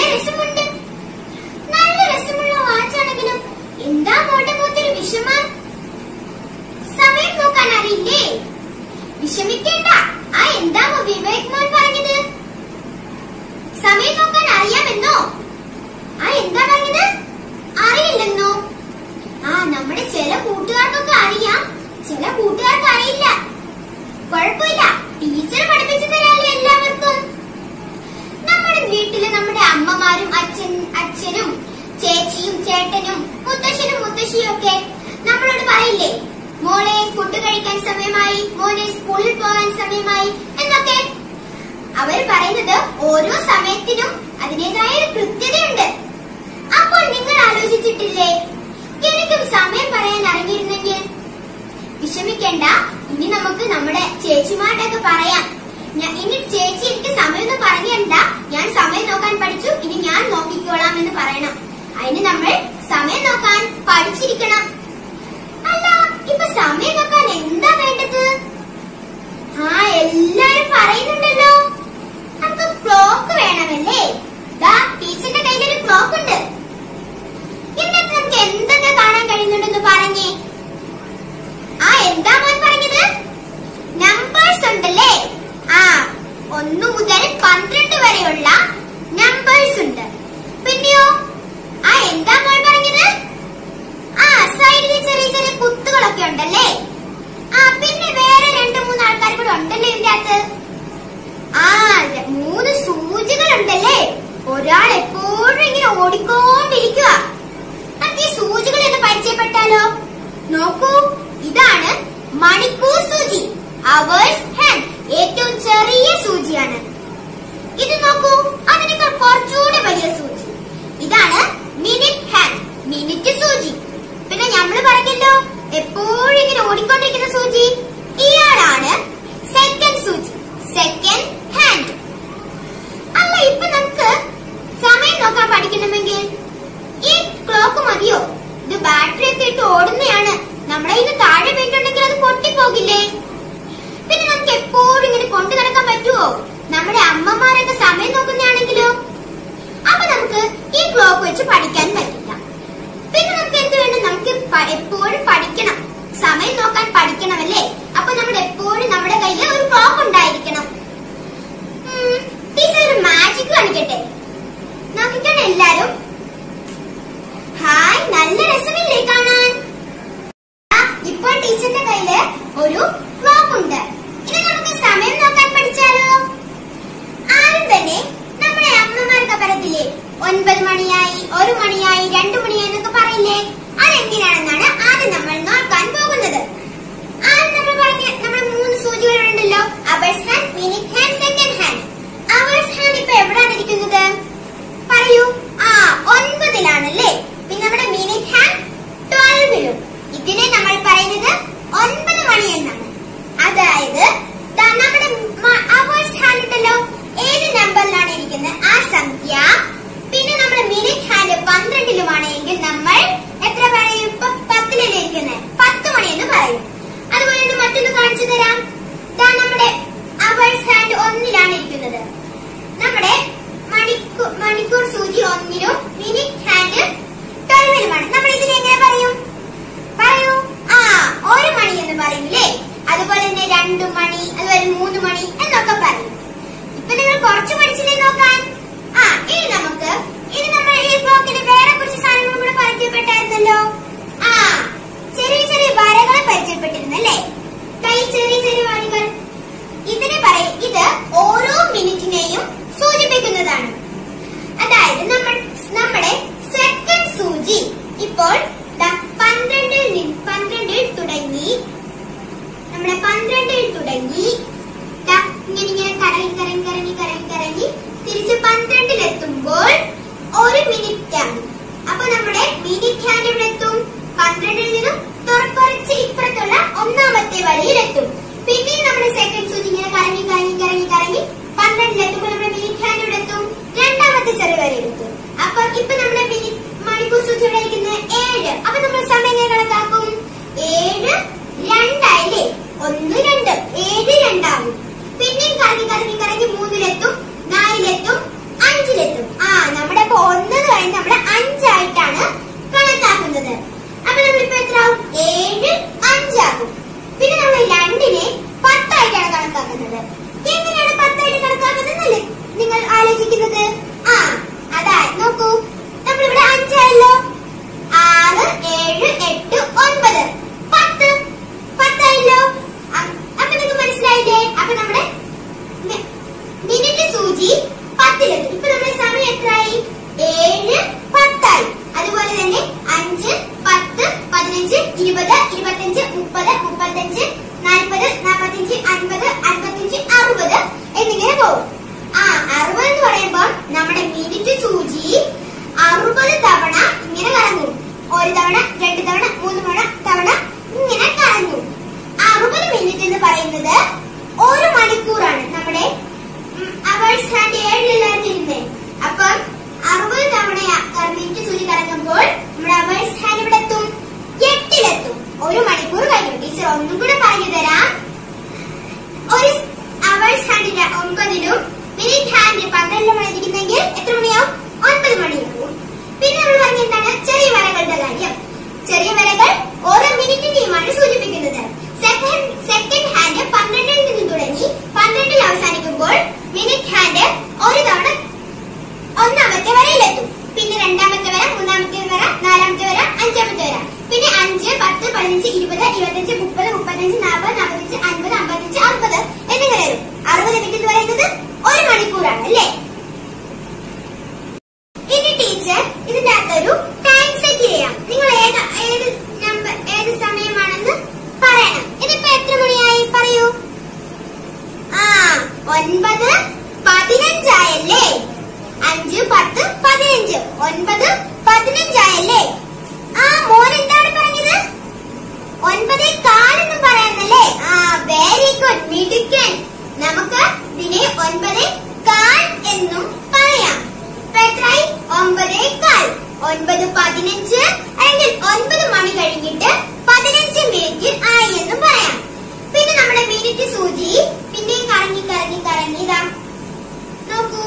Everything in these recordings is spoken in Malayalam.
രസമുണ്ട് നല്ല രസമുള്ള വാച്ചാണെങ്കിലും എന്താ മോട്ടെ മുഖത്തൊരു വിഷമം സമയം നോക്കാൻ അറിയില്ലേ വിഷമിക്കേണ്ട ആ എന്താമോ വിവേക് മോൻ പറഞ്ഞത് സമയം നോക്കാൻ അറിയാമെന്നോ ആ എന്താ പറഞ്ഞത് അറിയില്ലെന്നോ ആ നമ്മുടെ ചില കൂട്ടുകാർക്കൊക്കെ അറിയാം ചില കൂട്ടുകാർക്ക് അറിയില്ല കുഴപ്പമില്ല ടീച്ചർ പഠിപ്പിച്ചു തരാമല്ലോ എല്ലാവർക്കും നമ്മുടെ വീട്ടില് നമ്മുടെ അമ്മമാരും അച്ഛൻ അച്ഛനും ചേച്ചിയും ചേട്ടനും മുത്തശ്ശനും മുത്തശ്ശിയും ഒക്കെ നമ്മളോട് പറയില്ലേ മോളെ ഫുഡ് കഴിക്കാൻ സമയമായി മോനെ സ്കൂളിൽ പോകാൻ സമയമായി എന്നൊക്കെ അവർ പറയുന്നത് ഓരോ സമയത്തിനും അതിൻ്റെതായ ഒരു കൃത്യതയുണ്ട് അപ്പോൾ നിങ്ങൾ ആലോചിച്ചിട്ടില്ലേ എനിക്കും സമയം പറയാൻ അറിഞ്ഞിരുന്നെങ്കിൽ വിഷമിക്കേണ്ട ഇനി നമുക്ക് നമ്മുടെ ചേച്ചിമാരുടെ ഒക്കെ പറയാം ഞാൻ ഇനി ചേച്ചി എനിക്ക് സമയമൊന്നും പറഞ്ഞണ്ട ഞാൻ സമയം നോക്കാൻ പഠിച്ചു ഇനി ഞാൻ നോക്കിക്കോളാം എന്ന് പറയണം അതിന് നമ്മൾ സമയം നോക്കാൻ പഠിച്ചിരിക്കണം അല്ല ഇപ്പൊ സമയം നോക്കാൻ എന്താ വേണ്ടത് ആ എല്ലാരും പറയുന്നുണ്ടല്ലോ നമുക്ക് ക്ലോക്ക് വേണമല്ലേ ദാ ടീച്ചറിന്റെ കയ്യിൽ ഒരു ക്ലോക്ക് ഉണ്ട് ഇതിനകത്ത് നമുക്ക് എന്തൊക്കെ കാണാൻ കഴിയുന്നുണ്ടെന്ന് പറഞ്ഞേ ആ എന്താ മോൻ പറഞ്ഞത് നമ്പേഴ്സ് ഉണ്ടല്ലേ ആ ഒന്നു മുതൽ പന്ത്രണ്ട് വരെയുള്ള നമ്പേഴ്സ് ഉണ്ട് പിന്നെയോ ആ എന്താ മോൻ പറഞ്ഞത് ആ സൈഡിൽ ചെറിയ ചെറിയ കുത്തുകളൊക്കെ ഉണ്ടല്ലേ ആ പിന്നെ വേറെ രണ്ട് മൂന്ന് ആൾക്കാർ കൂടെ ഉണ്ടല്ലോ ഇതിന്റെ അകത്ത് ആ ര- മൂന്ന് സൂചികൾ ഉണ്ടല്ലേ ഒരാൾ എപ്പോഴും ഇങ്ങനെ ഓടിക്കൊണ്ടിരിക്കുക നമുക്ക് ഈ സൂചികൾ എന്ന് പരിചയപ്പെട്ടാലോ നോക്കൂ ഇതാണ് മണിക്കൂർ സൂചി അവേഴ്സ് ഹാൻഡ് ഏറ്റവും ചെറിയ സൂചിയാണ് ഇത് നോക്കൂ അതിനേക്കാൾ കുറച്ചുകൂടെ വലിയ സൂചി ഇതാണ് മിനിറ്റ് ഹാൻഡ് മിനിറ്റ് സൂചി പിന്നെ നമ്മൾ പറഞ്ഞല്ലോ എപ്പോഴും ഇങ്ങനെ ഓടിക്കൊണ്ടിരിക്കുന്ന സൂചി ഇയാളാണ് സെക്കൻഡ് സൂചി സെക്കൻഡ് ഹാൻഡ് അല്ല ഇപ്പൊ നമുക്ക് സമയം നോക്കാൻ പഠിക്കണമെങ്കിൽ ഈ ക്ലോക്ക് മതിയോ ഇത് ബാറ്ററി ഒക്കെ ഇട്ട് ഓടുന്നതാണ് നമ്മുടെ ഇത് താഴെ വീട്ടുണ്ടെങ്കിൽ അത് പൊട്ടിപ്പോകില്ലേ പിന്നെ നമുക്ക് എപ്പോഴും ഇങ്ങനെ കൊണ്ടു നടക്കാൻ പറ്റുമോ നമ്മുടെ അമ്മമാരൊക്കെ സമയം നോക്കുന്നതാണെങ്കിലോ അപ്പൊ നമുക്ക് ഈ ക്ലോക്ക് വെച്ച് പഠിക്കാൻ പറ്റില്ല പിന്നെ നമുക്ക് എന്ത് വേണം നമുക്ക് പ- എപ്പോഴും പഠിക്കണം സമയം നോക്കാൻ പഠിക്കണമല്ലേ അപ്പൊ നമ്മൾ എപ്പോഴും നമ്മുടെ കയ്യിൽ ഒരു ക്ലോക്ക് ഉണ്ടായിരിക്കണം ഉം, ടീച്ചർ ഒരു മാജിക് കാണിക്കട്ടെ നോക്കിക്കണേ എല്ലാരും ഹായ് നല്ല രസമില്ലേ കാണാൻ ആ, ഇപ്പോൾ ടീച്ചറിന്റെ കയ്യില് ഒരു ക്ലോക്ക് ഉണ്ട് ഇനി നമുക്ക് സമയം നോക്കാൻ പഠിച്ചാലോ ആദ്യം തന്നെ നമ്മുടെ അമ്മമാർക്ക് പറയത്തില്ലേ ഒൻപത് മണിയായി ഒരു മണിയായി രണ്ടു മണിയായി എന്നൊക്കെ പറയില്ലേ അതെന്തിനാണെന്നാണ് ആദ്യം നമ്മൾ നോക്കാൻ പോകുന്നത് ആദ്യം നമ്മൾ പറഞ്ഞ നമ്മുടെ മൂന്ന് സൂചികളുണ്ടല്ലോ hours hand minute hand second hand hours hand ഇപ്പൊ എവിടെയാണ് ഇരിക്കുന്നത് പറയൂ ആ ഒൻപതിലാണല്ലേ പിന്നെ നമ്മുടെ മിനിറ്റ് ഹാൻഡ് ട്വൽവിലും ഇതിനെ നമ്മൾ പറയുന്നത് ഒൻപത് മണി എന്നാണ് അതായത് ദാ നമ്മുടെ അവേഴ്സ് ഹാൻഡ് ഉണ്ടല്ലോ ഏത് നമ്പറിലാണ് ഇരിക്കുന്നത് ആ സംഖ്യ പിന്നെ നമ്മുടെ മിനിറ്റ് ഹാൻഡ് പന്ത്രണ്ടിലുമാണ് എങ്കിൽ നമ്മൾ എത്ര പറയും ഇപ്പൊ പത്തിലല്ലേ ഇരിക്കുന്നത് പത്ത് മണി എന്ന് പറയും അതുപോലെ തന്നെ മറ്റൊന്ന് കാണിച്ചു തരാം ദാ നമ്മുടെ അവേഴ്സ് ഹാൻഡ് ഒന്നിലാണ് ഇരിക്കുന്നത് നമ്മുടെ മണിക്കൂർ മണിക്കൂർ സൂചി ഒന്നിലും മിനിറ്റ് ഹാൻഡ് ട്വൽവിലുമാണ് നമ്മൾ ഇതിനെ എങ്ങനെ പറയും പറയൂ ആ ഒരു മണി എന്ന് പറയില്ലേ അതുപോലെ തന്നെ രണ്ടു മണി അതുപോലെ മൂന്ന് മണി എന്നൊക്കെ പറയും ഇപ്പൊ നിങ്ങൾ കുറച്ച് പഠിച്ചില്ലേ നോക്കാൻ ആ ഇനി നമുക്ക് ഇനി നമ്മൾ ഈ ബ്ലോക്കിന് വേറെ കുറച്ച് സാധനങ്ങൾ കൂടെ പരിചയപ്പെട്ടായിരുന്നല്ലോ ആ ചെറിയ ചെറിയ വരകളെ പരിചയപ്പെട്ടിരുന്നല്ലേ കൈ ചെറിയ ചെറിയ വരകൾ ഇതിനെ പറയും ഇത് ഓരോ മിനിറ്റിനെയും സൂചിപ്പിക്കുന്നതാണ് അതായത് നമ്മൾ നമ്മുടെ സെക്കൻഡ് സൂചി ഇപ്പോൾ ദാ പന്ത്രണ്ടിൽ നിന്ന് പന്ത്രണ്ടിൽ തുടങ്ങി നമ്മുടെ പന്ത്രണ്ടിൽ തുടങ്ങി ദാ ഇങ്ങനെ ഇങ്ങനെ കറങ്ങി കറങ്ങി കറങ്ങി കറങ്ങി കറങ്ങി തിരിച്ച് പന്ത്രണ്ടിൽ എത്തുമ്പോൾ ഒരു മിനിറ്റ് ആണ് അപ്പൊ നമ്മുടെ മിനിറ്റ് ഹാൻഡ് ഇവിടെ എത്തും പന്ത്രണ്ടിൽ നിന്നും തൊറ- കുറച്ച് ഇപ്പുറത്തുള്ള ഒന്നാമത്തെ വരിയിലെത്തും പിന്നെയും നമ്മുടെ സെക്കൻഡ് സൂചി ഇങ്ങനെ കറങ്ങി കറങ്ങി കറങ്ങി കറങ്ങി പന്ത്രണ്ടിലെത്തുമ്പോൾ നമ്മുടെ മിനിറ്റ് ഹാൻഡ് ഇവിടെ എത്തും രണ്ടാമത്തെ ചെറിയ വരിയിലെത്തും അപ്പൊ ഇപ്പൊ നമ്മുടെ മിനിറ്റ് മണിക്കൂർ സൂചി ഇവിടെ ഇരിക്കുന്നത് ഏഴ് അപ്പൊ നമ്മൾ സമയം എങ്ങനെ കണക്കാക്കും ഏഴ് രണ്ടായില്ലേ ഒന്ന് രണ്ട് ഏഴ് രണ്ടാവും പിന്നെയും കറങ്ങി കറങ്ങി കറങ്ങി മൂന്നിലെത്തും നാലിലെത്തും അഞ്ചിലെത്തും ആ നമ്മുടെ ചെറിയ വരകൾ ഓരോ മിനിറ്റിനെയുമാണ് സൂചിപ്പിക്കുന്നത് സെക്കൻഡ് സെക്കൻഡ് ഹാൻഡ് പന്ത്രണ്ടിൽ നിന്ന് തുടങ്ങി പന്ത്രണ്ടിൽ അവസാനിക്കുമ്പോൾ മിനിറ്റ് ഹാൻഡ് ഒരു തവണ ഒന്നാമത്തെ വരയിലെത്തും പിന്നെ രണ്ടാമത്തെ വര മൂന്നാമത്തെ വര നാലാമത്തെ വര അഞ്ചാമത്തെ വര പിന്നെ അഞ്ച് പത്ത് പതിനഞ്ച് ഇരുപത് ഇരുപത്തഞ്ച് മുപ്പത് മുപ്പത്തഞ്ച് നാൽപ്പത് നാൽപ്പത്തഞ്ച് അൻപത് അമ്പത്തഞ്ച് അറുപത് എന്നിങ്ങനെ വരും അറുപത് മിനിറ്റ് എന്ന് പറയുന്നത് ഒരു മണിക്കൂറാണ് അല്ലേ ഇനി ടീച്ചർ ഇതിന്റെ അകത്തൊരു ടൈം സെറ്റ് ചെയ്യാം നിങ്ങൾ ഏത് ഏത് നമ്പർ ഏത് സമയമാണെന്ന് പറയണം ഇതിപ്പോ എത്ര മണിയായി പറയൂ ആ ഒൻപത് പതിനഞ്ചായല്ലേ അഞ്ച് പത്ത് പതിനഞ്ച് ഒൻപത് പതിനഞ്ചായല്ലേ ആ മോൻ എന്താണ് പറഞ്ഞത് ഒൻപതേ കാലെന്നും പറയാന്നല്ലേ ആ വെരി ഗുഡ് മിടുക്കൻ നമുക്ക് ഇതിനെ ഒൻപതേ കാൽ എന്നും പറയാം ഇപ്പൊ എത്രയായി ഒമ്പതേ കാൽ ഒൻപത് പതിനഞ്ച് അല്ലെങ്കിൽ ഒൻപത് മണി കഴിഞ്ഞിട്ട് പതിനഞ്ച് മിനിറ്റ് ആയി എന്നും പറയാം പിന്നെ നമ്മുടെ മിനിറ്റ് സൂചി പിന്നെയും കറങ്ങി കറങ്ങി കറങ്ങി ഇതാ നോക്കൂ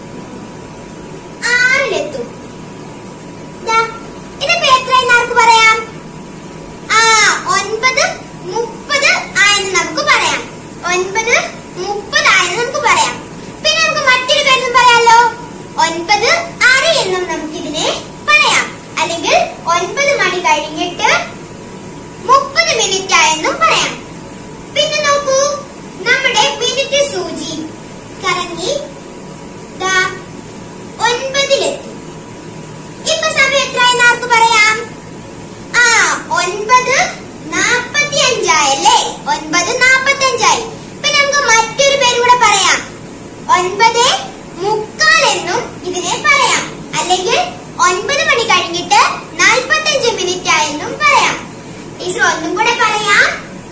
ആറിലെത്തും ദാ, ഇതിപ്പോ എത്രയെന്ന് ആർക്ക് പറയാം ആ ഒൻപത് മുപ്പത് ആയെന്ന് നമുക്ക് പറയാം ഒൻപത് മുപ്പത് ആയെന്ന് നമുക്ക് പറയാം പിന്നെ നമുക്ക് മറ്റൊരു പേരും പറയാലോ ഒൻപത് അര എന്നും നമുക്ക് ഇതിനെ പറയാം അല്ലെങ്കിൽ ഒൻപത് മണി കഴിഞ്ഞിട്ട് മുപ്പത് മിനിറ്റ് ആയെന്നും പറയാം പിന്നെ നോക്കൂ നമ്മുടെ മിനിറ്റ് സൂചി കറങ്ങി ദാ ഒൻപതിലെത്തി ഇപ്പൊ സമയം എത്രയെന്ന് ആർക്ക് പറയാം ആ ഒൻപത് നാപ്പത്തി അഞ്ചായല്ലേ ഒൻപത് നാപ്പത്തി അഞ്ചായി പിന്നെ നമുക്ക് മറ്റൊരു പേര് കൂടെ പറയാം ഒൻപത് മുക്കാൽ എന്നും ഇതിനെ പറയാം അല്ലെങ്കിൽ ഒൻപത് മണി കഴിഞ്ഞിട്ട് നാൽപ്പത്തഞ്ച് മിനിറ്റ് ആയെന്നും പറയാം ടീച്ചർ ഒന്നും കൂടെ പറയാം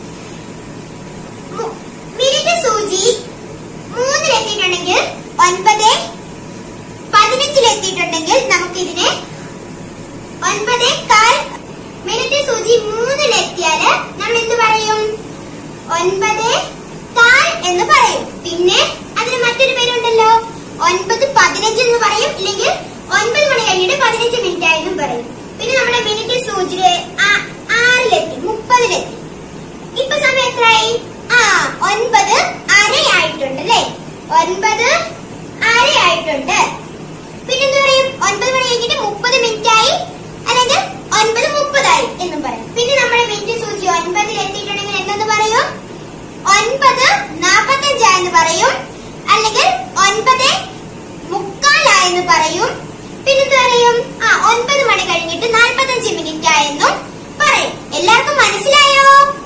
മു- മിനിറ്റ് സൂചി മൂന്നിലെത്തിയിട്ടുണ്ടെങ്കിൽ ഒൻപത് പതിനഞ്ചിലെത്തിയിട്ടുണ്ടെങ്കിൽ നമുക്കിതിനെ ഒൻപത് കാൽ മിനിറ്റ് സൂചി മൂന്നിലെത്തിയാല് നമ്മൾ എന്ത് പറയും ഒൻപത് കാൽ എന്ന് പറയും പിന്നെ അതിന് മറ്റൊരു പേരുണ്ടല്ലോ ഒൻപത് പതിനഞ്ച് എന്ന് പറയും ഇല്ലെങ്കിൽ ഒൻപത് മണി കഴിഞ്ഞിട്ട് പതിനഞ്ച് മിനിറ്റ് ആയെന്നും പറയും പിന്നെ നമ്മുടെ മിനിറ്റ് സൂചി ആ- ആറിലെത്തി മുപ്പതിലെത്തി ഇപ്പൊ സമയം എത്രയായി ആ ഒൻപത് അരയായിട്ടുണ്ട് അല്ലേ ഒൻപത് അരയായിട്ടുണ്ട് പിന്നെന്ത് പറയും ഒൻപത് മണി കഴിഞ്ഞിട്ട് മുപ്പത് മിനിറ്റ് ആയി അല്ലെങ്കിൽ ഒൻപത് മുപ്പതായി എന്നും പറയും പിന്നെ നമ്മുടെ മിനിറ്റ് സൂചി ഒൻപതിൽ എത്തിയിട്ടുണ്ടെങ്കിൽ എന്തെന്ന് പറയും ഒൻപത് നാപ്പത്തഞ്ചായെന്ന് പറയും അല്ലെങ്കിൽ ഒൻപത് മുക്കാലായെന്ന് പറയും പിന്നെന്ത് പറയും ആ ഒൻപത് മണി കഴിഞ്ഞിട്ട് നാൽപ്പത്തഞ്ച് മിനിറ്റ് ആയെന്നും പറയും എല്ലാവർക്കും മനസ്സിലായോ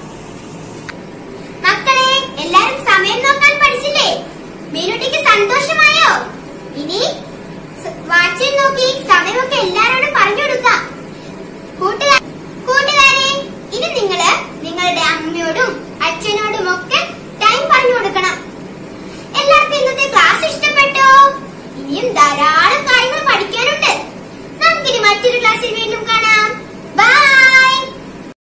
മക്കളെ എല്ലാരും സമയം നോക്കാൻ പഠിച്ചില്ലേ മീനുട്ടിക്ക് സന്തോഷമായോ ഇനി സ- വാച്ചിൽ നോക്കി സമയമൊക്കെ എല്ലാ